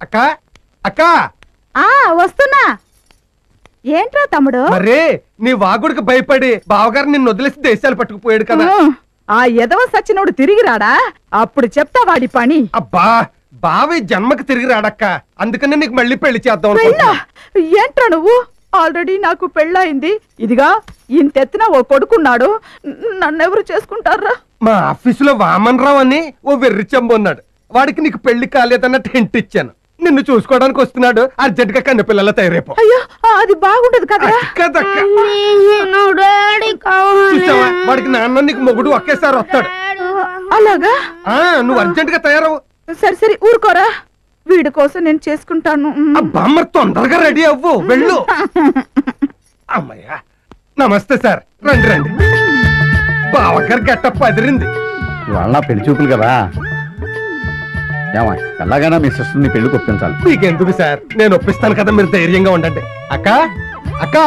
అక్క అక్క ఆ వస్తున్నా ఏంట్రా తమ్ముడు మరే నీ వాగుడికి భయపడి బావగారు నిన్ను వదిలేసి దేశాలు పట్టుకుపోయాడు కదా ఉమ్, ఆ ఎదవ సచ్చినోడు తిరిగి రాడా అప్పుడు చెప్తా వాడి పని అబ్బా బావ ఈ జన్మకి తిరిగి రాడక్క అందుకని నీకు మళ్ళీ పెళ్లి చేద్దాం పెళ్ళా అనుకుంటున్నా. ఏంట్రా నువ్వు ఆల్రెడీ నాకు పెళ్ళయింది ఇదిగా ఇంతెత్తిన ఓ కొడుకున్నాడు నన్నెవరు చేసుకుంటారా మా ఆఫీసులో వామన్ రావు అని ఓ వెర్రి చెంబు ఉన్నాడు వాడికి నీకు పెళ్లి కాలేదన్నట్టు హింట్ ఇచ్చాను నిన్ను చూసుకోవడానికి వస్తున్నాడు అర్జెంట్ గా కన్న పిల్లల తయారైపో అయ్యో అది బాగుండదు కదరా కదక్క నేను డాడీ కావాలి చూసావా వాడికి నాన్న నీకు మొగుడు ఒకేసారి వస్తాడు అలాగా ఆ నువ్వు అర్జెంట్ గా తయారవు సరే సరే ఊరుకోరా వీడి కోసం నేను చేసుకుంటాను ఉమ్. అబ్బా మరి తొందరగా రెడీ అవ్వు వెళ్ళు అమ్మయ్యా నమస్తే సార్ రండి రండి బావగారు గట్టప్ప అదిరింది ఇవాళ నా పెళ్లి చూపులు కదా ఏమా ఎలాగైనా మీ సిస్టర్ని పెళ్లికి ఒప్పించాలి మీకెందుకు సార్ నేను ఒప్పిస్తాను కదా మీరు ధైర్యంగా ఉండండి అక్క అక్క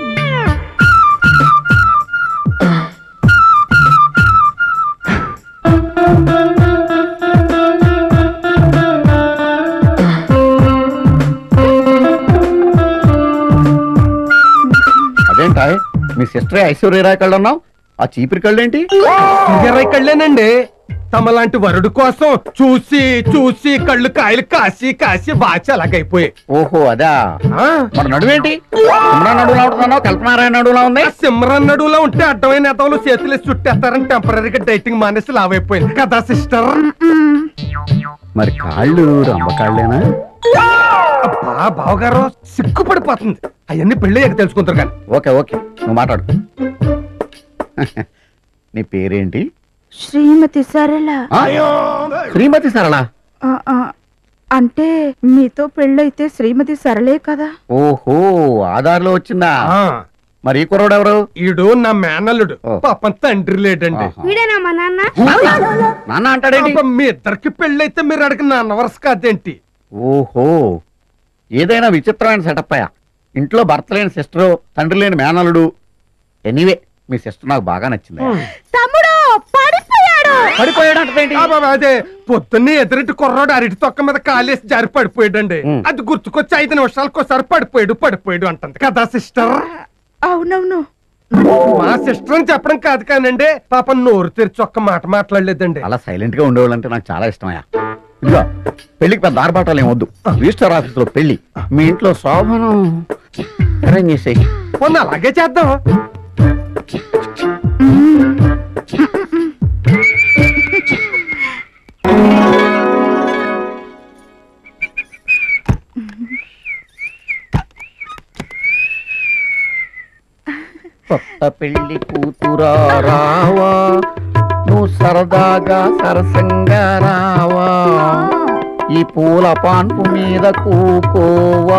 అదేంటా మీ సిస్టర్ ఐశ్వర్యరాయ్ కళ్ళు అన్నావు ఆ చీపిరి కళ్ళు ఏంటి ఇరవై కళ్ళేనండి తమలాంటి వరుడు కోసం చూసి చూసి కళ్ళు కాయలు కాసి కాసి వాచి అలాగైపోయాయి ఓహో అదా ఆ, మరి నడువేంటి సిమ్రాన్ నడువులా ఉంటున్నావు కల్పనారాయణ నడువులా ఉంది ఆ సిమ్రన్ నడువులో ఉంటే అడ్డమైన నేతలు చేతులు చుట్టేస్తారని టెంపరీగా డైటింగ్ మానేసి లావైపోయింది కదా సిస్టర్ ఉమ్. మరి కాళ్ళు రంబ కాళ్ళేనా అబ్బా బావగారు సిగ్గుపడిపోతుంది అవన్నీ పెళ్లి అయ్యాక తెలుసుకుంటారు కానీ ఓకే ఓకే నువ్వు మాట్లాడు నీ పేరేంటి శ్రీమతి సరళ ఆ? శ్రీమతి సరళ ఆ, ఆ, అంటే మీతో పెళ్ళైతే శ్రీమతి సరళే కదా ఓహో ఆధార్లో వచ్చిందా ఆ, మరి ఈ కుర్రోడు ఎవరు ఈడు నా మేనల్లుడు ఓ. పాపం తండ్రి లేడండి ఆహా. వీడేనా మా నాన్న నాన్న అంటాడేంటి పాపం మీ ఇద్దరికి పెళ్ళైతే మీరు అడిగిన అన్నవరస కాదేంటి ఓహో ఏదైనా విచిత్రమైన సెటప్ అయ్యా ఇంట్లో భర్త లేని సిస్టరు తండ్రి లేని మేనలుడు ఎనీవే మీ సిస్టర్ నాకు బాగా నచ్చింది తమ్ముడు పడిపోయాడు పడిపోయాడంటే ఆ బాబా, అదే పొద్దున్నే ఎదురింటి కుర్రాడు అరటి తొక్క మీద కాలేసి జారి పడిపోయాడండి ఉమ్. అది గుర్తుకొచ్చి ఐదు నిమిషాలకు ఒకసారి పడిపోయాడు పడిపోయాడు అంటుంది కదా సిస్టర్ అవునవును మా సిస్టర్ అని చెప్పడం కాదు కానండి పాపం నోరు తెరిచి ఒక్క మాట మాట్లాడలేదండి అలా సైలెంట్ గా ఉండేవాళ్ళంటే నాకు చాలా ఇష్టమయ్యా ఇదిగో పెళ్లికి పెద్ద ఆర్భాటాలు ఏం వద్దు రిజిస్టర్ ఆఫీస్ లో పెళ్లి మీ ఇంట్లో శోభనం అరేంజ్ చేసేయి మొన్న అలాగే చేద్దాం కొత్త పెళ్లి కూతురా రావా నువ్వు సరదాగా సరసంగా రావా ఈ పూల పాన్పు మీద కూకోవా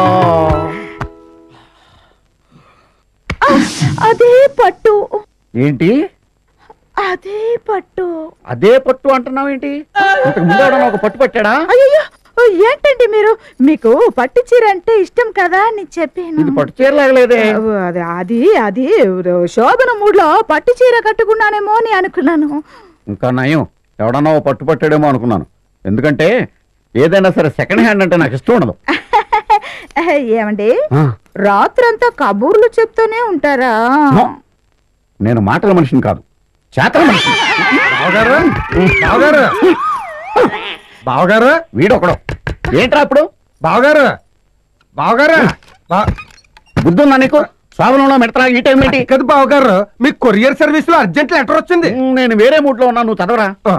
అదే పట్టు ఏంటి అదే పట్టు అదే పట్టు అంటున్నావు ఏంటి ఇంతకు ముందు ఎవడన్నా ఒక పట్టు పట్టాడా అయ్యో ఏంటండి మీరు మీకు పట్టు చీర అంటే ఇష్టం కదా అని చెప్పాను ఇది పట్టు చీరలాగలేదే అది అది అది శోభన మూడ్లో పట్టు చీర కట్టుకున్నానేమో అని అనుకున్నాను ఇంకా నయం ఎవడన్నా ఓ పట్టు పట్టాడేమో అనుకున్నాను ఎందుకంటే ఏదైనా సరే సెకండ్ హ్యాండ్ అంటే నాకు ఇష్టం ఉండదు ఏమండి ఆ, రాత్రంతా కబూర్లు చెప్తూనే ఉంటారా నో. నేను మాటల మనిషిని కాదు చేతల మనిషిని బావగారు బావగారు బావగారు వీడొకడు ఏంట్రా ఇప్పుడు బావగారు బావగారు బా- బుద్ధుందా నీకు స్వాభంలో మెడతరా ఈ టైం ఏంటి కదా బావగారు మీ కొరియర్ సర్వీస్ లో అర్జెంట్ లెటర్ వచ్చింది ఉమ్, నేను వేరే మూడ్ లో ఉన్నాను నువ్వు చదవరా ఆ.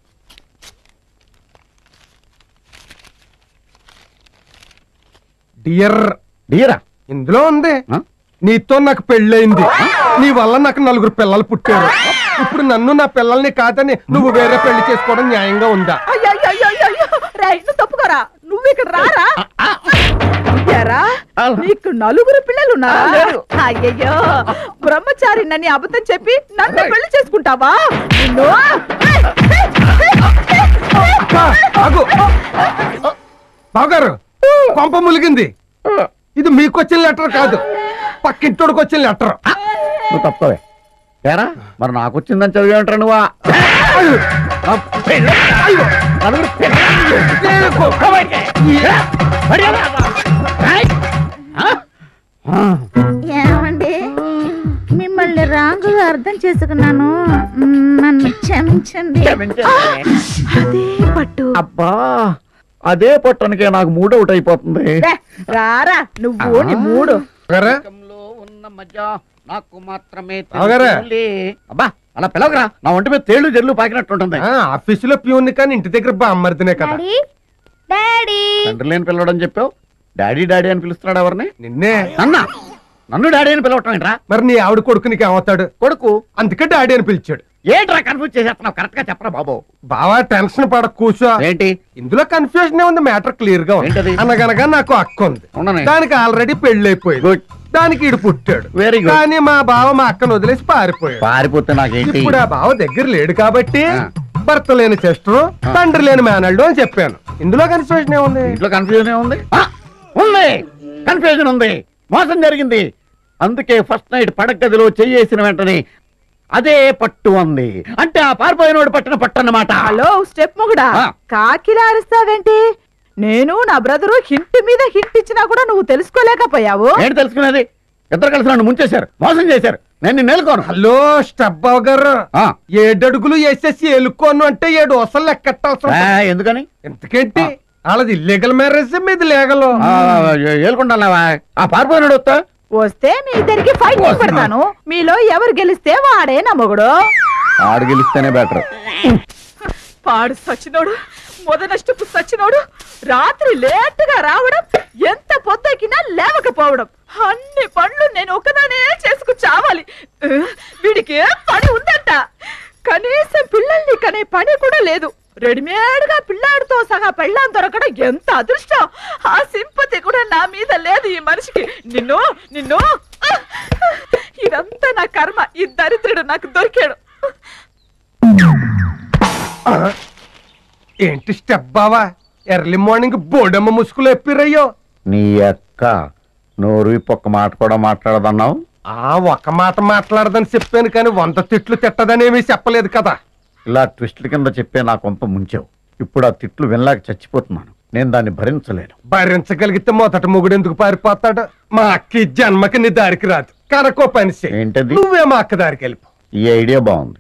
డియర్ డీరా ఇందులో ఉంది ఆ? నీతో నాకు పెళ్ళయింది నీ వల్ల నాకు నలుగురు పిల్లలు పుట్టారు ఇప్పుడు నన్ను నా పిల్లల్ని కాదని నువ్వు వేరే పెళ్లి చేసుకోవడం న్యాయంగా ఉందా అయ్యయ్యయ్యయ్యయ్యో, రేయ్, నువ్వు తప్పుకోరా నువ్వు ఇక్కడ రారా ఎరా నీకు నలుగురు పిల్లలు ఉన్నారా అయ్యయ్యో బ్రహ్మచారి నన్ను అబద్ధం చెప్పి నన్ను పెళ్లి చేసుకుంటావా నిన్ను ఏయ్, ఏయ్, ఏయ్, ఏయ్, అబ్బా, ఆగు. బావగారు కొంప ములిగింది ఇది మీకు వచ్చిన లెటర్ కాదు పక్కింటోడికి వచ్చిన లెటర్ నువ్వు తప్పవే ఏరా మరి నాకు వచ్చిందని చదివేంటారా నువ్వా నా పెళ్ళి- అయ్యో, నలుగురు పెళ్ళి- ఏమండి మిమ్మల్ని రాంగుగా అర్థం చేసుకున్నాను మ్, నన్ను క్షమించండి అదే పట్టు అబ్బా అదే పట్టణకే నాకు మూడ్ అవుట్ అయిపోతుంది రే, రారా నువ్వు నీ మూడు గారా లోకంలో ఉన్న మజ నాకు మాత్రమే అవగారా? తెలుసులే. అబ్బా అలా పిలవగరా నా ఒంటి మీద తేళ్లు జల్లు పాకినట్టుంటుంది ఆ, ఆఫీసులో ప్యూన్ కానీ ఇంటి దగ్గర బామ్మర్దినే కదా డాడీ డాడీ తండ్రి లేని పిల్లడని చెప్పావు డాడీ డాడీ అని పిలుస్తున్నాడు ఎవరిని నిన్నే నన్న నన్ను డాడీ అని పిలవటం ఏంట్రా మరి నీ ఆవిడ కొడుకు నీకు ఏమవుతాడు కొడుకు అందుకే డాడీ అని పిలిచాడు ఏంట్రా కన్ఫ్యూజ్ చేసేస్తున్నావు కరెక్ట్ గా చెప్పరా బాబు బావా టెన్షన్ పడ కూర్చో ఏంటి ఇందులో కన్ఫ్యూజన్ ఉంది మ్యాటర్ క్లియర్ గా ఉంది ఏంటది? అనగనగా నాకు అక్క ఉంది ఉండని. దానికి ఆల్రెడీ పెళ్లి అయిపోయింది గుడ్ దానికి ఇడు పుట్టాడు వెరీ గుడ్ కానీ మా బావ మా అక్కను వదిలేసి పారిపోయాడు పారిపోతే నాకేంటి ఇప్పుడు ఆ బావ దగ్గర లేడు కాబట్టి ఆ. భర్త లేని చెస్టర్ తండ్రి లేని మేనల్డు అని చెప్పాను ఇందులో కన్ఫ్యూజన్ ఏముంది ఇంట్లో కన్ఫ్యూజన్ ఉంది ఆ, ఉంది కన్ఫ్యూజన్ ఉంది మోసం జరిగింది అందుకే ఫస్ట్ నైట్ పడగదిలో చెయ్యేసిన వెంటనే అదే పట్టు అంది అంటే ఆ పారిపోయినోడు పట్టిన పట్టు అన్నమాట హలో స్టెప్ మొగుడా ఆ. కాకిలా అరుస్తావేంటి నేను నా బ్రదరు హింట్ మీద హింట్ ఇచ్చినా కూడా నువ్వు తెలుసుకోలేకపోయావు ఏంటి తెలుసుకునేది ఇద్దరు కలిసి నన్ను ముంచేశారు మోసం చేశారు నేను నిన్ను నేలుకోను హలో స్టెప్ బావ గారు ఆ, ఏడడుగులు వేసేసి ఎలుకోను అంటే ఏడు వసలు లెక్కట్టాల్సిన ఆ, ఎందుకని ఎందుకేంటి వాళ్ళది ఇల్లీగల్ మ్యారేజ్ మీది లీగల్ ఆ, ఏలుకుంటావా ఆ పారిపోయినాడు వస్తా వస్తే మీ ఇద్దరికి ఫైట్ పెడతాను మీలో ఎవరు గెలిస్తే వాడే నా మొగుడు ఆడు గెలిస్తేనే బెటర్ పాడు సచ్చినోడు మొదనష్టపు సచ్చినోడు రాత్రి లేటుగా రావడం ఎంత పొద్దకినా లేవకపోవడం అన్ని పనులు నేను ఒకదానే చేసుకు చావాలి ఉహ్, వీడికి ఏం పని ఉందంట కనీసం పిల్లల్ని కనే పని కూడా లేదు రెడీమేడ్ గా పిల్లాడితో సహా పెళ్ళాం దొరకడం ఎంత అదృష్టం ఆ సింపతి కూడా నా మీద లేదు ఈ మనిషికి నిన్ను నిన్ను ఆహ్! ఇదంతా నా కర్మ ఈ దరిద్రుడు నాకు దొరికాడు ఏంటి స్టెప్ బావా ఎర్లీ మార్నింగ్ బోడమ్మ ముసుగులు ఎప్పిరయ్యో నీ అక్క నోరు విప్పి ఒక్క మాట కూడా మాట్లాడదన్నావు ఆ ఒక మాట మాట్లాడదని చెప్పాను కానీ వంద తిట్లు తిట్టదనేమీ చెప్పలేదు కదా ఇలా ట్విస్టుల కింద చెప్పే నా కొంప ముంచావు ఇప్పుడు ఆ తిట్లు వినలేక చచ్చిపోతున్నాను నేను దాన్ని భరించలేను భరించగలిగితే మొదట మొగుడు ఎందుకు పారిపోతాడు మా అక్క ఈ జన్మకి నీ దారికి రాదు కనకో పని చెయ్యి. ఏంటది నువ్వే మా అక్క దారికి వెళ్ళిపో ఈ ఐడియా బాగుంది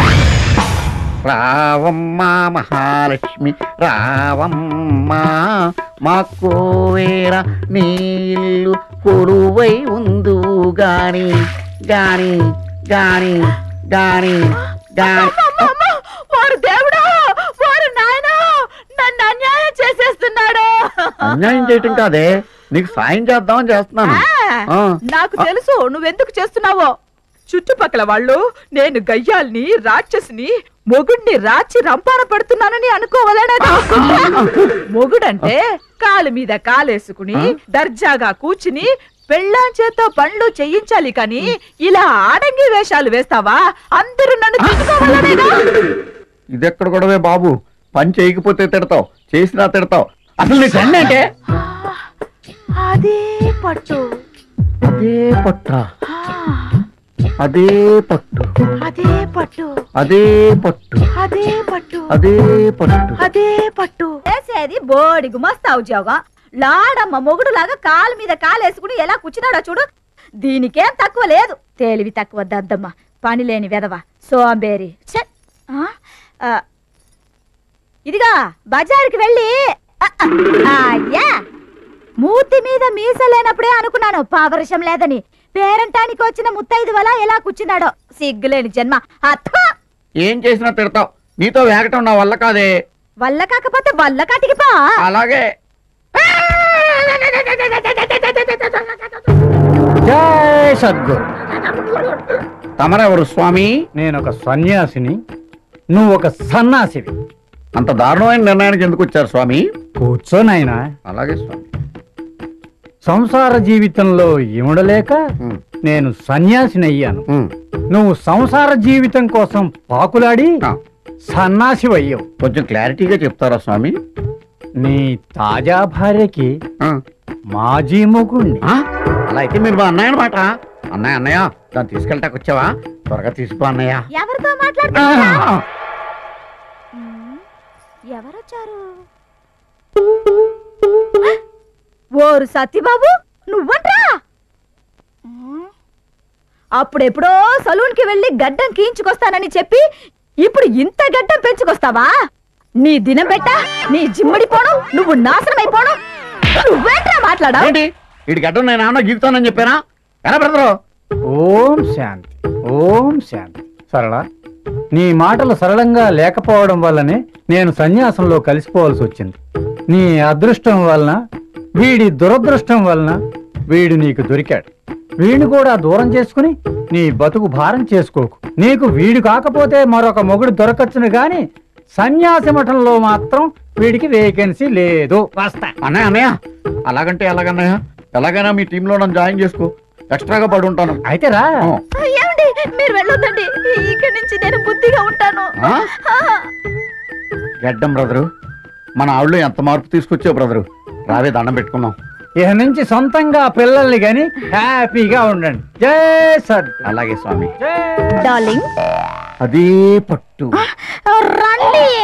రావమ్మ మహాలక్ష్మి రావమ్మ మా కోవేర నీళ్ళు కొలువై ఉందు గాని గాని గాని గాని గాని అమ్మమ్మ! వారు దేవుడా వారు నాయనా నన్ను అన్యాయం చేసేస్తున్నాడు అన్యాయం చేయటం కాదే నీకు సాయం చేద్దామని చేస్తున్నాను ఆ, ఆ. నాకు తెలుసు నువ్వెందుకు చేస్తున్నావో చుట్టుపక్కల వాళ్ళు నేను గయ్యాల్ని రాక్షసిని మొగుడిని రాచి రంపాన పెడుతున్నానని అనుకోవాలనే మొగుడంటే కాలు మీద కాలేసుకుని దర్జాగా కూర్చుని పెళ్ళాం చేత్తో పనులు చేయించాలి కానీ ఇలా ఆడంగి వేషాలు వేస్తావా అందరూ నన్ను తిట్టుకోవాలనేగా ఇది ఎక్కడ గొడవే బాబు పని చేయకపోతే తిడతావు చేసినా తిడతావు అసలు నీ ఫ్రెండ్ అంటే అదే పట్టు అదే పట్ట ఆ, అదే పట్టు అదే పట్టు అదే పట్టు అదే పట్టు అదే పట్టు అదే పట్టు చేసేది బోడి గుమస్తా ఉద్యోగం లాడమ్మ మొగుడు లాగా కాలు మీద కాలేసుకుని ఎలా కూర్చున్నాడో చూడు దీనికేం తక్కువ లేదు తేలివి తక్కువ దద్దమ్మ పని లేని వెదవ సోంబేరి ఛే! ఆ? ఆ, ఇదిగా బజారుకి వెళ్ళి ఆ, ఆ, అయ్యా మూతి మీద మీసలేనప్పుడే అనుకున్నాను పావరషం లేదని పేరంటానికి వచ్చిన ముత్తైదు వల్ల ఎలా కూర్చున్నాడో సిగ్గులేని జన్మ అత్త ఏం చేసినా తిడతావు నీతో వేగటం నా వల్ల కాదే వల్ల కాకపోతే వల్ల కాటికి పా అలాగే జై సద్గురు తమరెవరు స్వామి నేను ఒక సన్యాసిని నువ్వు ఒక సన్నాసివి అంత దారుణమైన నిర్ణయానికి ఎందుకు వచ్చారు స్వామి కూర్చో నాయనా అలాగే స్వామి సంసార జీవితంలో ఇమడలేక ఉమ్, నేను సన్యాసిని అయ్యాను ఉమ్. నువ్వు సంసార జీవితం కోసం పాకులాడి ఆ, సన్నాసి అయ్యావు కొంచెం క్లారిటీగా చెప్తారా స్వామి నీ తాజా భార్యకి ఆ, మాజీ మొగుణ్ణి ఆ, అలా అయితే మీరు మా అన్నయ్య అనమాట అన్నయ్య అన్నయ్య దాన్ని తీసుకెళ్ళటానికి వచ్చావా త్వరగా తీసుకో అన్నయ్య ఎవరితో ఆ, మాట్లాడుతున్నా ఎవరొచ్చారు ఓరు సత్యబాబు నువ్వంట్రా అప్పుడెప్పుడో సలూన్ కి వెళ్ళి గడ్డం కీయించుకొస్తానని చెప్పి ఇప్పుడు ఇంత గడ్డం పెంచుకొస్తావా నీ దినం పెట్ట నీ జిమ్మడిపోవడం నువ్వు నాశనమైపోవడం నువ్వేంట్రా మాట్లాడా ఏంటి వీడి గడ్డం నేను ఏమన్నా గీకుతానని చెప్పానా ఎలా బ్రదరు ఓం శాంతి ఓం శాంతి సరళ నీ మాటలు సరళంగా లేకపోవడం వల్లనే నేను సన్యాసంలో కలిసిపోవాల్సి వచ్చింది నీ అదృష్టం వలన వీడి దురదృష్టం వలన వీడు నీకు దొరికాడు వీడిని కూడా దూరం చేసుకుని నీ బతుకు భారం చేసుకోకు నీకు వీడు కాకపోతే మరొక మొగుడు దొరకచ్చును గాని సన్యాసి మఠంలో మాత్రం వీడికి వేకెన్సీ లేదు వస్తా అన్నయ్య అన్నయ్య అలాగంటే ఎలాగన్నయ్య ఎలాగైనా మీ టీంలో నన్ను జాయిన్ చేసుకో ఎక్స్ట్రాగా పడి ఉంటాను అయితే రా ఆ. ఏమండి మీరు వెళ్ళొద్దండి ఇక్కడి నుంచి నేను బుద్ధిగా ఉంటాను ఆ? గడ్డం బ్రదరు మన ఆవిడలో ఎంత మార్పు తీసుకొచ్చావు బ్రదరు రావే దండం పెట్టుకుందాం ఇక నుంచి సొంతంగా పిల్లల్ని గాని హ్యాపీగా ఉండండి జై సద్ అలాగే స్వామి జై డార్లింగ్ అదే పట్టు రండి